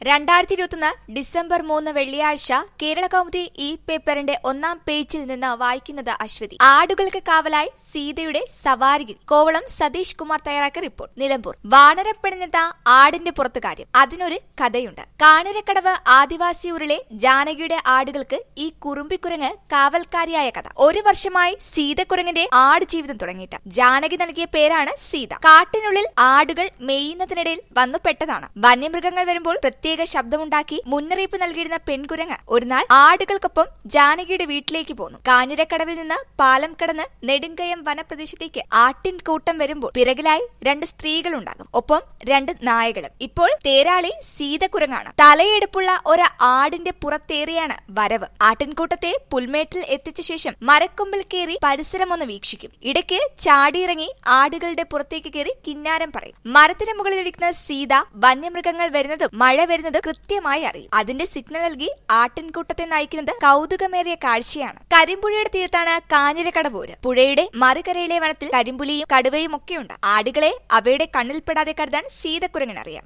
രണ്ടായിരത്തി ഇരുപത്തൊന്ന് ഡിസംബർ മൂന്ന് വെള്ളിയാഴ്ച കേരള കൗമുദി ഈ പേപ്പറിന്റെ ഒന്നാം പേജിൽ നിന്ന് വായിക്കുന്നത് അശ്വതി ആടുകൾക്ക് കാവലായി സീതയുടെ സവാരിയിൽ കോവളം സതീഷ് കുമാർ തയ്യാറാക്കിയ റിപ്പോർട്ട് നിലമ്പൂർ വാനരപ്പെടുന്നത് ആടിന്റെ പുറത്ത് കാര്യം അതിനൊരു കഥയുണ്ട് കാണിരക്കടവ് ആദിവാസി ഊരിലെ ജാനകിയുടെ ആടുകൾക്ക് ഈ കുറുമ്പിക്കുരങ്ങ് കാവൽക്കാരിയായ കഥ ഒരു വർഷമായി സീതക്കുരങ്ങിന്റെ ആട് ജീവിതം തുടങ്ങിയിട്ട് ജാനകി നൽകിയ പേരാണ് സീത കാട്ടിനുള്ളിൽ ആടുകൾ മേയുന്നതിനിടയിൽ വന്നുപെട്ടതാണ് വന്യമൃഗങ്ങൾ വരുമ്പോൾ പ്രത്യേക ശബ്ദമുണ്ടാക്കി മുന്നറിയിപ്പ് നൽകിയിരുന്ന പെൺകുരങ്ങ് ഒരുനാൾ ആടുകൾക്കൊപ്പം ജാനകിയുടെ വീട്ടിലേക്ക് പോന്നു കാഞ്ഞിരക്കടവിൽ നിന്ന് പാലം കടന്ന് നെടുങ്കയം വനപ്രദേശത്തേക്ക് ആട്ടിൻ കൂട്ടം വരുമ്പോൾ പിറകിലായി രണ്ട് സ്ത്രീകളുണ്ടാകും ഒപ്പം രണ്ട് നായകളും ഇപ്പോൾ തേരാളി സീതക്കുരങ്ങാണ് തലയെടുപ്പുള്ള ഒരു ആടിന്റെ പുറത്തേറിയാണ് വരവ് ആട്ടിൻകൂട്ടത്തെ പുൽമേട്ടിൽ എത്തിച്ച ശേഷം മരക്കൊമ്പിൽ കയറി പരിസരമൊന്ന് വീക്ഷിക്കും ഇടയ്ക്ക് ചാടിയിറങ്ങി ആടുകളുടെ പുറത്തേക്ക് കയറി കിന്നാരം പറയും മരത്തിന് മുകളിലിരിക്കുന്ന സീത വന്യമൃഗങ്ങൾ വരുന്നതും മഴ വരുന്നതും കൃത്യമായി അറിയും അതിന്റെ സിഗ്നൽ നൽകി ആട്ടിൻകൂട്ടത്തെ നയിക്കുന്നത് കൗതുകമേറിയ കാഴ്ചയാണ് കരിമ്പുഴയുടെ തീരത്താണ് കാഞ്ഞിരക്കടവൂര് പുഴയുടെ മറുകരയിലെ വനത്തിൽ കരിമ്പുലിയും കടുവയും ഒക്കെയുണ്ട് ആടുകളെ അവയുടെ കണ്ണിൽപ്പെടാതെ കരുതാൻ സീതക്കുരങ്ങനറിയാം